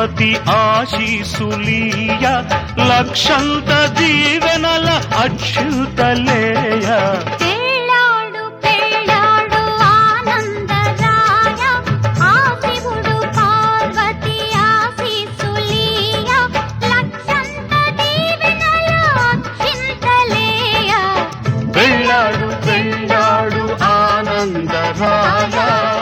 పార్వతి ఆశీసులీయ లక్షంత దీవెనల అచ్యుతలేయ పెళ్ళాడు పెళ్ళాడు ఆనందరాయ ఆ శివుడు పార్వతి ఆశీసులీయ లక్షంత దీవెనల అక్షింతలేయ పెళ్ళాడు పెళ్ళాడు ఆనందరాయ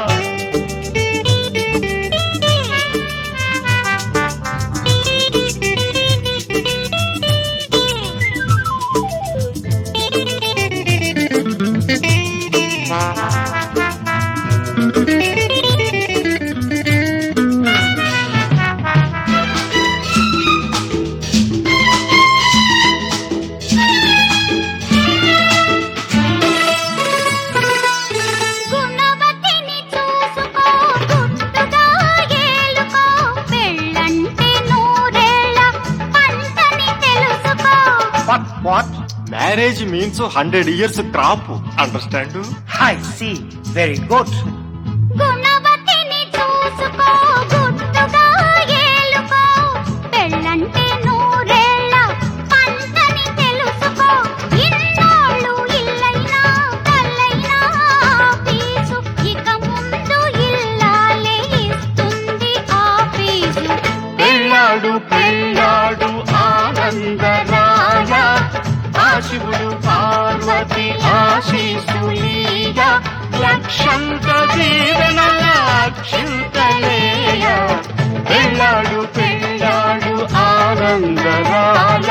గుణవతిని చూసుకో గుట్టుగా ఏలుకో పెళ్ళంటే నూరేళ్ళ పంటని తెలుసుకో what what marriage means hundred years crop understand I see. Very good. గుణవతిని చూసుకో గుట్టుగా ఏలుకో పెళ్ళంటే నూరేళ్ళ పంటని తెలుసుకో ఇన్నాళ్ళు ఇల్లైనా కల్లైనా ఆఫీసు ఇక ముందు ఇల్లాలే ఇస్తుంది ఆఫీసు పెళ్ళాడు పెళ్ళాడు ఆనందరాయ ఆ శివుడు పార్వతి ఆశీసులీయ లక్షంత జీవనల అక్షింతలేయ పెళ్ళాడు పెళ్ళాడు ఆనందరాయ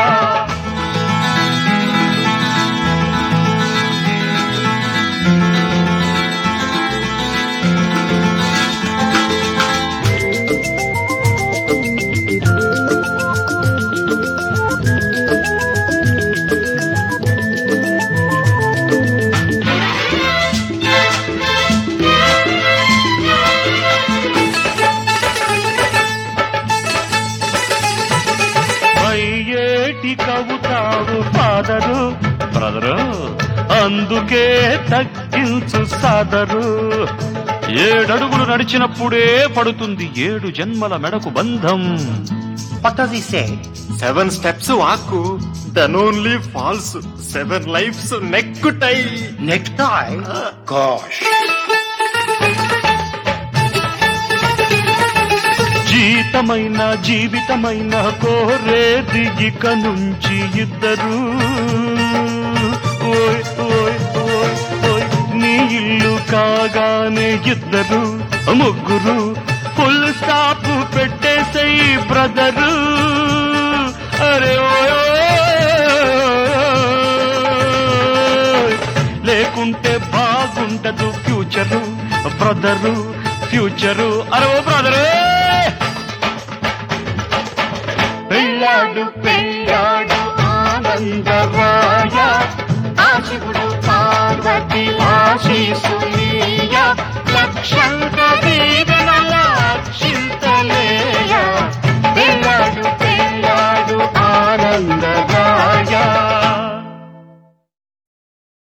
అయ్యేటి కవుతావు ఫాదరు బ్రదరు అందుకే తగ్గించు సాదరు ఏడడుగులు నడిచినప్పుడే పడుతుంది ఏడు జన్మల మెడకు బంధం What does he say? Seven steps walk then only falls seven lives necktie Necktie? Gosh. జీతమైన జీవితమైన కోరేది ఇక నుంచి ఇద్దరు ఓయ్ ఓయ్ ఓయ్ ఓయ్ నీ ఇల్లు కాగానే ఇద్దరు ముగ్గురు ఫుల్ స్టాప్ పెట్టేసయి బ్రదరు అరే ఓయ్ ఓయ్. లేకుంటే బాగుంటదు ఫ్యూచరు బ్రదరు ఫ్యూచరు అరే ఓ బ్రదరు పెళ్ళాడు పెళ్ళాడు ఆనందరాయ ఆ శివుడు పార్వతి ఆశీసులీయ లక్షంత దీవెనల అక్షింతలేయ పెళ్ళాడు పెళ్ళాడు ఆనందరాయ